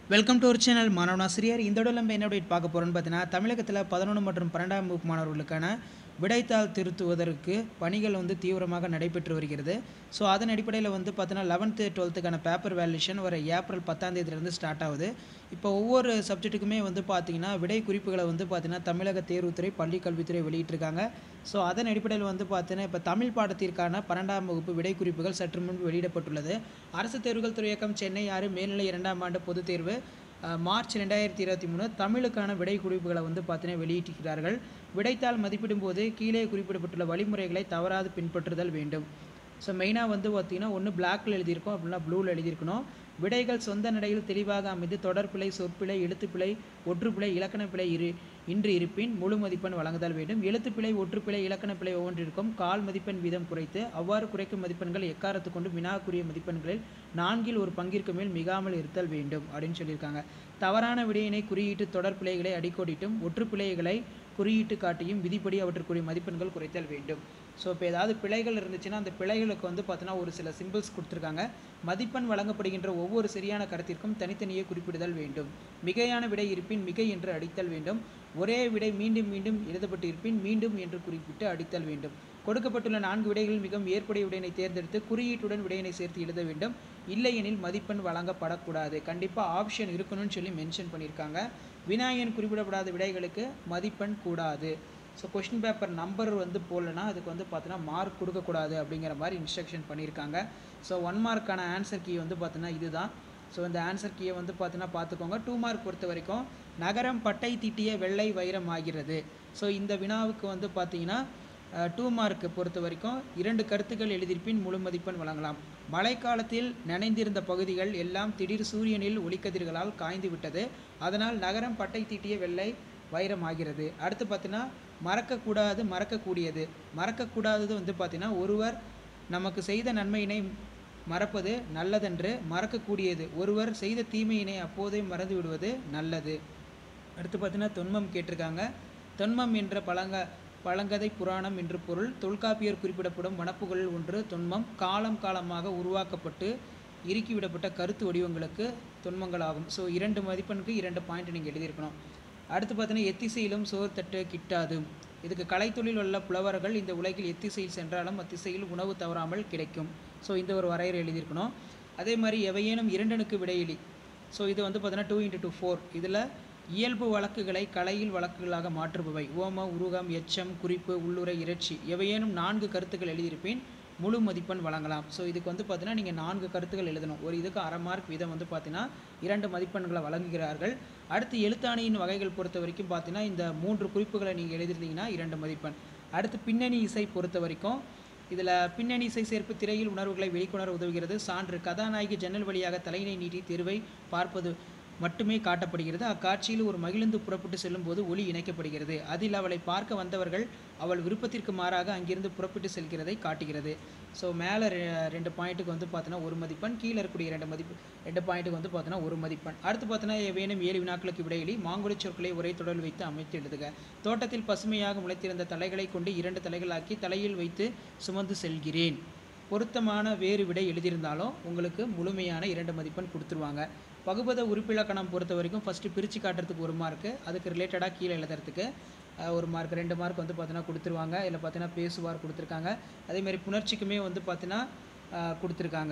welcome to ஒரு channel மாணவனாசிரியர் இந்த விட நம்ம என்ன அப்டேட் பார்க்க போகிறோம்னு பார்த்தீங்கன்னா தமிழகத்தில் பதினொன்று மற்றும் பன்னெண்டாம் வகுப்பு மாணவர்களுக்கான விடைத்தாள் திருத்துவதற்கு பணிகள் வந்து தீவிரமாக நடைபெற்று வருகிறது ஸோ அதன் அடிப்படையில் வந்து பார்த்தீங்கன்னா லெவன்த்து டுவெல்த்துக்கான பேப்பர் வேல்யூஷன் வர ஏப்ரல் பத்தாம் தேதியிலேருந்து ஸ்டார்ட் ஆகுது இப்போ ஒவ்வொரு சப்ஜெக்ட்டுக்குமே வந்து பார்த்தீங்கன்னா விடை குறிப்புகளை வந்து பார்த்தீங்கன்னா தமிழக தேர்வுத்துறை பள்ளி கல்வித்துறை வெளியிட்டிருக்காங்க ஸோ அதன் அடிப்படையில் வந்து பார்த்தீங்கன்னா இப்போ தமிழ் பாடத்திற்கான பன்னெண்டாம் வகுப்பு விடை குறிப்புகள் சற்று முன்பு வெளியிடப்பட்டுள்ளது அரசு தேர்வுகள் துறை இயக்கம் சென்னை ஆறு மேல்நிலை இரண்டாம் ஆண்டு பொதுத் தேர்வு அஹ், மார்ச் ரெண்டாயிரத்தி இருபத்தி மூணு தமிழுக்கான விடை குறிப்புகளை வந்து பார்த்தீங்கன்னா வெளியிட்டிருக்கிறார்கள் விடைத்தாள் மதிப்பிடும் போது கீழே குறிப்பிடப்பட்டுள்ள வழிமுறைகளை தவறாது பின்பற்றுதல் வேண்டும் ஸோ மெயினாக வந்து பார்த்தீங்கன்னா ஒன்று பிளாக்ல எழுதியிருக்கோம் அப்படின்னா ப்ளூவில் எழுதியிருக்கணும் விடைகள் சொந்த நடையில் தெளிவாக அமைந்து தொடர்பிழை சொற்பிழை எழுத்துப்பிழை ஒற்றுப்பிழை இலக்கணப்பிழை இரு இன்று இருப்பின் முழு மதிப்பெண் வழங்குதல் வேண்டும் எழுத்துப்பிழை ஒற்றுப்பிழை இலக்கணப்பிழை ஒவ்வொன்றிற்கும் கால் மதிப்பெண் வீதம் குறைத்து அவ்வாறு குறைக்கும் மதிப்பெண்கள் எக்காரத்து கொண்டு வினாக்குரிய மதிப்பெண்களில் நான்கில் ஒரு பங்கிற்கு மேல் மிகாமல் இருத்தல் வேண்டும் அப்படின்னு சொல்லியிருக்காங்க தவறான விடையினை குறியீட்டு தொடர்பிழைகளை அடிக்கோடிட்டும் ஒற்றுப்பிழைகளை குறியீட்டு காட்டியும் விதிப்படி அவற்றுக்குரிய மதிப்பெண்கள் குறைத்தல் வேண்டும் ஸோ இப்போ ஏதாவது பிழைகள் இருந்துச்சுன்னா அந்த பிழைகளுக்கு வந்து பார்த்தீங்கன்னா ஒரு சில சிம்பிள்ஸ் கொடுத்துருக்காங்க மதிப்பெண் வழங்கப்படுகின்ற ஒவ்வொரு சரியான கருத்திற்கும் தனித்தனியே குறிப்பிடுதல் வேண்டும் மிகையான விடை இருப்பின் மிகை என்று அடித்தல் வேண்டும் ஒரே விடை மீண்டும் மீண்டும் எழுதப்பட்டு இருப்பின் மீண்டும் என்று குறிப்பிட்டு அடித்தல் வேண்டும் கொடுக்கப்பட்டுள்ள நான்கு விடைகளில் மிகவும் ஏற்புடைய விடையினை தேர்ந்தெடுத்து குறியீட்டுடன் விடையினை சேர்த்து எழுத வேண்டும் இல்லையெனில் மதிப்பெண் வழங்கப்படக்கூடாது கண்டிப்பாக ஆப்ஷன் இருக்கணும்னு சொல்லி மென்ஷன் பண்ணியிருக்காங்க வினாயன் குறிப்பிடப்படாத விடைகளுக்கு மதிப்பெண் கூடாது ஸோ கொஷின் பேப்பர் நம்பர் வந்து போடலனா அதுக்கு வந்து பார்த்தீங்கன்னா மார்க் கொடுக்கக்கூடாது அப்படிங்கிற மாதிரி இன்ஸ்ட்ரக்ஷன் பண்ணியிருக்காங்க ஸோ ஒன் மார்க்கான ஆன்சர் கீ வந்து பார்த்தீங்கன்னா இதுதான் ஸோ இந்த ஆன்சர் கீயை வந்து பார்த்தீங்கன்னா பார்த்துக்கோங்க டூ மார்க் பொறுத்த வரைக்கும் நகரம் பட்டை தீட்டிய வெள்ளை வைரம் ஆகிறது ஸோ இந்த வினாவுக்கு வந்து பார்த்தீங்கன்னா டூ மார்க் பொறுத்த வரைக்கும் இரண்டு கருத்துக்கள் எழுதியிருப்பின் முழு மதிப்பெண் வழங்கலாம் மழைக்காலத்தில் நனைந்திருந்த பகுதிகள் எல்லாம் திடீர் சூரியனில் ஒளிக்கதிர்களால் காய்ந்து விட்டது அதனால் நகரம் பட்டை தீட்டிய வெள்ளை வைரம் ஆகிறது அடுத்து பார்த்தீங்கன்னா மறக்கக்கூடாது மறக்கக்கூடியது மறக்கக்கூடாதது வந்து பார்த்தீங்கன்னா ஒருவர் நமக்கு செய்த நன்மையினை மறப்பது நல்லதென்று மறக்கக்கூடியது ஒருவர் செய்த தீமையினை அப்போதே மறந்து விடுவது நல்லது அடுத்து பார்த்தீங்கன்னா தொன்மம் கேட்டிருக்காங்க தொன்மம் என்ற பழங்க பழங்கதை புராணம் என்று பொருள் தொல்காப்பியர் குறிப்பிடப்படும் வனப்புகளில் ஒன்று தொன்மம் காலம் காலமாக உருவாக்கப்பட்டு இறுக்கிவிடப்பட்ட கருத்து வடிவங்களுக்கு தொன்மங்கள் ஆகும் ஸோ இரண்டு மதிப்பெண்ணுக்கு இரண்டு பாயிண்ட் நீங்கள் எழுதியிருக்கணும் அடுத்து பார்த்தீங்கன்னா எத்திசையிலும் சோறு தட்டு கிட்டாது இதுக்கு கலைத்தொழில் உள்ள புலவர்கள் இந்த உலகில் எத்திசையில் சென்றாலும் அத்திசையில் உணவு தவறாமல் கிடைக்கும் ஸோ இந்த ஒரு வரையறை எழுதியிருக்கணும் அதே மாதிரி எவையேனும் இரண்டனுக்கு விடையிலி ஸோ இது வந்து பார்த்தீங்கன்னா டூ இன்ட்டு டூ ஃபோர் இதில் இயல்பு வழக்குகளை கலையில் வழக்குகளாக மாற்றுபவை ஓம உருகம் எச்சம் குறிப்பு உள்ளுரை இறைச்சி எவையேனும் நான்கு கருத்துக்கள் எழுதியிருப்பேன் முழு மதிப்பெண் வழங்கலாம் ஸோ இதுக்கு வந்து பார்த்தீங்கன்னா நீங்கள் நான்கு கருத்துக்கள் எழுதணும் ஒரு இதுக்கு அரை மார்க் வீதம் வந்து பார்த்தீங்கன்னா இரண்டு மதிப்பெண்களை வழங்குகிறார்கள் அடுத்து எழுத்தாணியின் வகைகள் பொறுத்த வரைக்கும் பார்த்தீங்கன்னா இந்த மூன்று குறிப்புகளை நீங்கள் எழுதிருந்தீங்கன்னா இரண்டு மதிப்பெண் அடுத்து பின்னணி இசை பொறுத்த வரைக்கும் இதில் பின்னணி இசை சேர்ப்பு திரையில் உணர்வுகளை வெளிக்கொணர உதவுகிறது சான்று கதாநாயகி ஜன்னல் வழியாக தலையினை நீட்டி தெருவை பார்ப்பது மட்டுமே காட்டப்படுகிறது அக்காட்சியில் ஒரு மகிழ்ந்து புறப்பட்டு செல்லும்போது ஒளி இணைக்கப்படுகிறது அதில் அவளை பார்க்க வந்தவர்கள் அவள் விருப்பத்திற்கு மாறாக அங்கிருந்து புறப்பட்டு செல்கிறதை காட்டுகிறது ஸோ மேலே ரெண்டு பாயிண்ட்டுக்கு வந்து பார்த்தோன்னா ஒரு மதிப்பெண் கீழே இருக்கக்கூடிய ரெண்டு மதிப்பு ரெண்டு பாயிண்ட்டுக்கு வந்து பார்த்தோன்னா ஒரு மதிப்பெண் அடுத்து பார்த்தோன்னா வேணும் ஏழு வினாக்களுக்கு விடையிலி மாங்குடி சொற்களை ஒரே தொடரில் வைத்து அமைத்து எழுதுக தோட்டத்தில் பசுமையாக முளைத்திருந்த தலைகளை கொண்டு இரண்டு தலைகளாக்கி தலையில் வைத்து சுமந்து செல்கிறேன் பொருத்தமான வேறு விடை எழுதியிருந்தாலும் உங்களுக்கு முழுமையான இரண்டு மதிப்பெண் கொடுத்துருவாங்க பகுபத உறுப்பிலக்கணம் பொறுத்த வரைக்கும் ஃபஸ்ட்டு பிரித்து காட்டுறதுக்கு ஒரு மார்க்கு அதுக்கு ரிலேட்டடாக கீழே எழுதுறதுக்கு அஹ், ஒரு மார்க் ரெண்டு மார்க் வந்து பார்த்தீங்கன்னா கொடுத்துருவாங்க இதில் பார்த்தீங்கன்னா பேசுவார் கொடுத்துருக்காங்க அதேமாதிரி புணர்ச்சிக்குமே வந்து பார்த்தீங்கன்னா அஹ், கொடுத்துருக்காங்க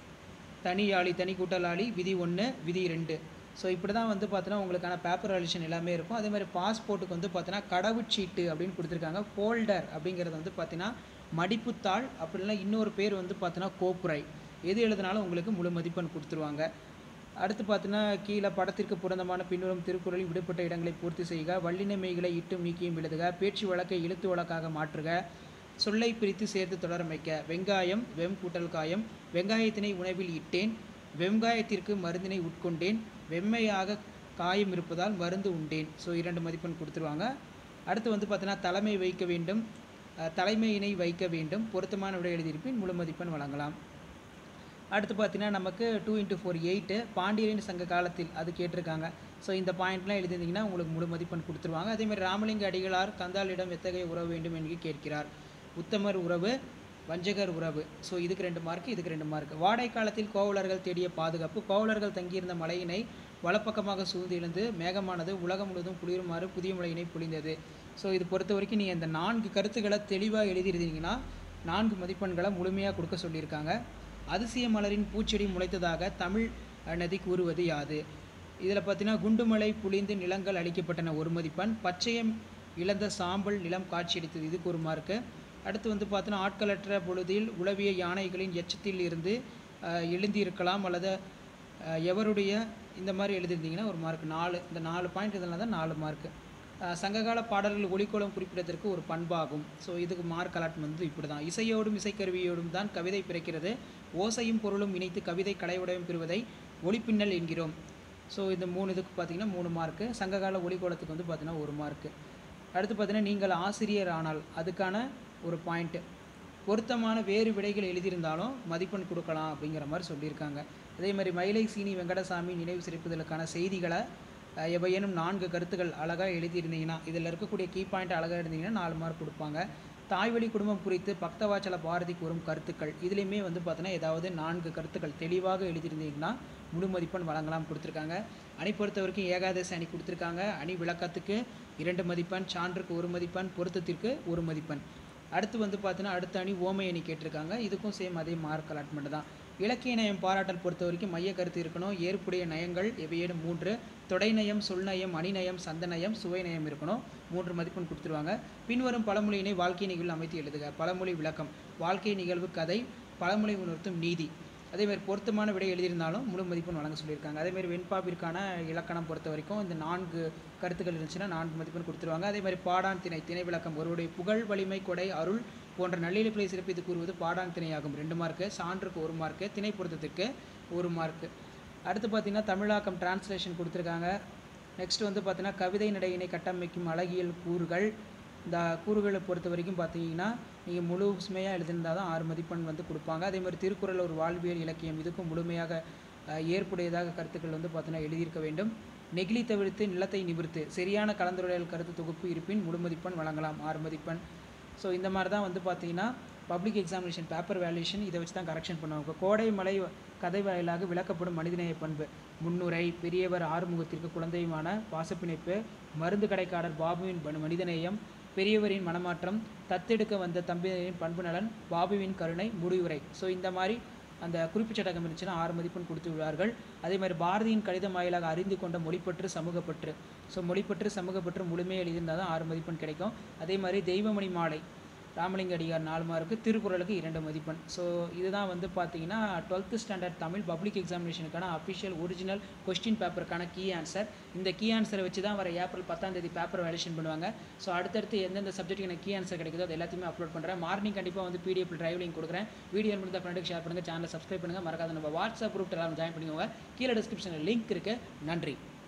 தனி ஆளி தனி கூட்டலாளி விதி ஒன்று விதி ரெண்டு ஸோ இப்படி தான் வந்து பார்த்தீங்கன்னா உங்களுக்கான பேப்பர் அலிஷன் எல்லாமே இருக்கும் அதே மாதிரி பாஸ்போர்ட்டுக்கு வந்து பார்த்தீங்கன்னா கடவுச்சீட்டு அப்படின்னு கொடுத்துருக்காங்க ஃபோல்டர் அப்படிங்கிறது வந்து பார்த்தீங்கன்னா மடிப்புத்தாள் அப்படி இல்லைன்னா இன்னொரு பேர் வந்து பார்த்தீங்கன்னா கோப்புரை எது எழுதினாலும் உங்களுக்கு முழு மதிப்பெண் கொடுத்துருவாங்க அடுத்து பார்த்தீங்கன்னா கீழே படத்திற்கு புரந்தமான பின்வரும் திருக்குறளில் விடுபட்ட இடங்களை பூர்த்தி செய்க வல்லின மெய்களை இட்டும் நீக்கியும் எழுதுக பேச்சு வழக்கை எழுத்து வழக்காக மாற்றுக சொல்லை பிரித்து சேர்த்து தொடரமைக்க வெங்காயம் வெம் கூட்டல் காயம் வெங்காயத்தினை உணவில் இட்டேன் வெங்காயத்திற்கு மருந்தினை உட்கொண்டேன் வெம்மையாக காயம் இருப்பதால் மருந்து உண்டேன் ஸோ இரண்டு மதிப்பெண் கொடுத்துருவாங்க அடுத்து வந்து பார்த்தீங்கன்னா தலைமை வைக்க வேண்டும் அஹ், தலைமையினை வைக்க வேண்டும் பொருத்தமான விடை எழுதியிருப்பின் முழு மதிப்பெண் வழங்கலாம் அடுத்து பார்த்தீங்கன்னா நமக்கு டூ இன்ட்டு ஃபோர் எயிட்டு பாண்டியரின் சங்க காலத்தில் அது கேட்டிருக்காங்க ஸோ இந்த பாயிண்ட்லாம் எழுதியிருந்தீங்கன்னா உங்களுக்கு முழு மதிப்பெண் கொடுத்துருவாங்க அதேமாதிரி ராமலிங்க அடிகளார் கந்தாலிடம் எத்தகைய உறவு வேண்டும் என்று கேட்கிறார் உத்தமர் உறவு வஞ்சகர் உறவு ஸோ இதுக்கு ரெண்டு மார்க் இதுக்கு ரெண்டு மார்க் வாடை காலத்தில் கோவலர்கள் தேடிய பாதுகாப்பு கோவலர்கள் தங்கியிருந்த மலையினை வலப்பக்கமாக சூழ்ந்து இழந்து மேகமானது உலகம் முழுவதும் குளிருமாறு புதிய மலையினை பொழிந்தது ஸோ இது பொறுத்த வரைக்கும் நீங்கள் இந்த நான்கு கருத்துக்களை தெளிவாக எழுதியிருந்தீங்கன்னா நான்கு மதிப்பெண்களை முழுமையாக கொடுக்க சொல்லியிருக்காங்க அதிசய மலரின் பூச்செடி முளைத்ததாக தமிழ் அஹ், நதி கூறுவது யாது இதில் பார்த்தீங்கன்னா குண்டுமலை புளிந்து நிலங்கள் அளிக்கப்பட்டன ஒரு மதிப்பெண் பச்சையம் இழந்த சாம்பல் நிலம் காட்சியளித்தது இதுக்கு ஒரு மார்க்கு அடுத்து வந்து பார்த்தீங்கன்னா ஆட்களற்ற பொழுதில் உளவிய யானைகளின் எச்சத்தில் இருந்து அஹ், எழுந்திருக்கலாம் அல்லது அஹ், எவருடைய இந்த மாதிரி எழுதியிருந்தீங்கன்னா ஒரு மார்க் நாலு இந்த நாலு பாயிண்ட் இதெல்லாம் தான் நாலு மார்க்கு சங்ககால பாடல்கள் ஒளிக்கோலம் குறிப்பிடத்திற்கு ஒரு பண்பாகும் ஸோ இதுக்கு மார்க் அலாட்மெண்ட் வந்து இப்படி தான் இசையோடும் இசைக்கருவியோடும் தான் கவிதை பிறக்கிறது ஓசையும் பொருளும் இணைத்து கவிதை கலைவடிவம் பெறுவதை ஒளிப்பின்னல் என்கிறோம் ஸோ இந்த மூணு இதுக்கு பார்த்தீங்கன்னா மூணு மார்க்கு சங்ககால ஒளிக்கோலத்துக்கு வந்து பார்த்தீங்கன்னா ஒரு மார்க்கு அடுத்து பார்த்தீங்கன்னா நீங்கள் ஆசிரியர் ஆனால் அதுக்கான ஒரு பாயிண்ட்டு பொருத்தமான வேறு விடைகள் எழுதியிருந்தாலும் மதிப்பெண் கொடுக்கலாம் அப்படிங்கிற மாதிரி சொல்லியிருக்காங்க அதே மாதிரி மயிலை சீனி வெங்கடசாமி நினைவு சிறப்புதலுக்கான செய்திகளை அஹ், எவையேனும் நான்கு கருத்துக்கள் அழகாக எழுதியிருந்தீங்கன்னா இதில் இருக்கக்கூடிய கீ பாயிண்ட் அழகாக எழுதிங்கன்னா நாலு மார்க் கொடுப்பாங்க தாய்வழி குடும்பம் குறித்து பக்தவாச்சல பாரதி கூறும் கருத்துக்கள் இதுலேயுமே வந்து பார்த்தீங்கன்னா ஏதாவது நான்கு கருத்துக்கள் தெளிவாக எழுதியிருந்தீங்கன்னா முழு மதிப்பெண் வழங்கலாம் கொடுத்துருக்காங்க அணி பொறுத்த வரைக்கும் ஏகாதசி அணி கொடுத்துருக்காங்க அணி விளக்கத்துக்கு இரண்டு மதிப்பெண் சான்றுக்கு ஒரு மதிப்பெண் பொருத்தத்திற்கு ஒரு மதிப்பெண் அடுத்து வந்து பார்த்தீங்கன்னா அடுத்த அணி ஓமை அணி கேட்டிருக்காங்க இதுக்கும் சேம் அதே மார்க் அலாட்மெண்ட் தான் இலக்கிய நயம் பாராட்டல் பொறுத்த வரைக்கும் மைய கருத்து இருக்கணும் ஏற்புடைய நயங்கள் எவையேனும் மூன்று தொடைநயம் சொல்நயம் அணிநயம் சந்தநயம் சுவைநயம் இருக்கணும் மூன்று மதிப்பெண் கொடுத்துருவாங்க பின்வரும் பழமொழியினை வாழ்க்கை நிகழ்வு அமைத்து எழுதுக பழமொழி விளக்கம் வாழ்க்கை நிகழ்வு கதை பழமொழி உணர்த்தும் நீதி அதே மாதிரி பொருத்தமான விடை எழுதியிருந்தாலும் முழு மதிப்பெண் வழங்க சொல்லியிருக்காங்க அதே மாதிரி வெண்பாவிற்கான இலக்கணம் பொறுத்த வரைக்கும் இந்த நான்கு கருத்துக்கள் இருந்துச்சுன்னா நான்கு மதிப்பெண் கொடுத்துருவாங்க அதே மாதிரி பாடான் திணை திணை விளக்கம் ஒருவருடைய புகழ் வலிமை கொடை அருள் போன்ற நல்லிழப்பிலை சிறப்பித்து கூறுவது பாடான் திணையாகும் ரெண்டு மார்க்கு சான்றுக்கு ஒரு மார்க்கு திணை பொருத்தத்துக்கு ஒரு மார்க்கு அடுத்து பார்த்தீங்கன்னா தமிழாக்கம் டிரான்ஸ்லேஷன் கொடுத்துருக்காங்க நெக்ஸ்ட் வந்து பார்த்தீங்கன்னா கவிதை நடையினை கட்டமைக்கும் அழகியல் கூறுகள் இந்த கூறுகளை பொறுத்த வரைக்கும் பார்த்தீங்கன்னா நீங்கள் முழு சுமையாக எழுதியிருந்தால் தான் ஆறு மதிப்பெண் வந்து கொடுப்பாங்க அதே மாதிரி திருக்குறள் ஒரு வாழ்வியல் இலக்கியம் இதுக்கும் முழுமையாக அஹ், ஏற்புடையதாக கருத்துக்கள் வந்து பார்த்தீங்கன்னா எழுதியிருக்க வேண்டும் நெகிழி தவிர்த்து நிலத்தை நிமிர்த்து சரியான கலந்துரையாடல் கருத்து தொகுப்பு இருப்பின் முழு மதிப்பெண் வழங்கலாம் ஆறு மதிப்பெண் ஸோ இந்த மாதிரி தான் வந்து பார்த்தீங்கன்னா பப்ளிக் எக்ஸாமினேஷன் பேப்பர் வேல்யூஷன் இதை வச்சு தான் கரெக்ஷன் பண்ணுவாங்க கோடை மலை கதை வாயிலாக விளக்கப்படும் மனிதநேய பண்பு முன்னுரை பெரியவர் ஆறுமுகத்திற்கு குழந்தையுமான பாசப்பிணைப்பு மருந்து கடைக்காரர் பாபுவின் பணு- மனிதநேயம் பெரியவரின் மனமாற்றம் தத்தெடுக்க வந்த தம்பியின் பண்பு நலன் பாபுவின் கருணை முடிவுரை ஸோ இந்த மாதிரி அந்த குறிப்பு சட்டகம் இருந்துச்சுன்னா ஆறு மதிப்பெண் கொடுத்து விடுவார்கள் அதே மாதிரி பாரதியின் கடிதம் வாயிலாக அறிந்து கொண்ட மொழிப்பற்று சமூகப்பற்று ஸோ மொழிப்பற்று சமூகப்பற்று முழுமையாக எழுதியிருந்தால் தான் ஆறு மதிப்பெண் கிடைக்கும் அதே மாதிரி தெய்வமணி மாலை ராமலிங்க அடிகார் நாலு மார்க்கு திருக்குறளுக்கு இரண்டு மதிப்பெண் ஸோ இதுதான் வந்து பார்த்தீங்கன்னா டுவெல்த்து ஸ்டாண்டர்ட் தமிழ் பப்ளிக் எக்ஸாமினேஷனுக்கான அஃபிஷியல் ஒரிஜினல் கொஸ்டின் பேப்பருக்கான கீ ஆன்சர் இந்த கீ ஆன்சரை வச்சு தான் வர ஏப்ரல் பத்தாம் தேதி பேப்பர் வேலேஷன் பண்ணுவாங்க ஸோ அடுத்தடுத்து எந்தெந்த சப்ஜெக்ட் எனக்கு கீ ஆன்சர் கிடைக்குதோ அது எல்லாத்தையுமே அப்லோட் பண்ணுறேன் மார்னிங் கண்டிப்பாக வந்து பிடிஎஃப் டிரைவ் லிங்க் கொடுக்குறேன் வீடியோ முடிந்த ஃப்ரெண்டுக்கு ஷேர் பண்ணுங்கள் சேனலை சப்ஸ்கிரைப் பண்ணுங்கள் மறக்காத நம்ம வாட்ஸ்அப் குரூப் எல்லாரும் ஜாயின் பண்ணிக்கோங்க கீழே டிஸ்கிரிப்ஷனில் லிங்க் இருக்குது நன்றி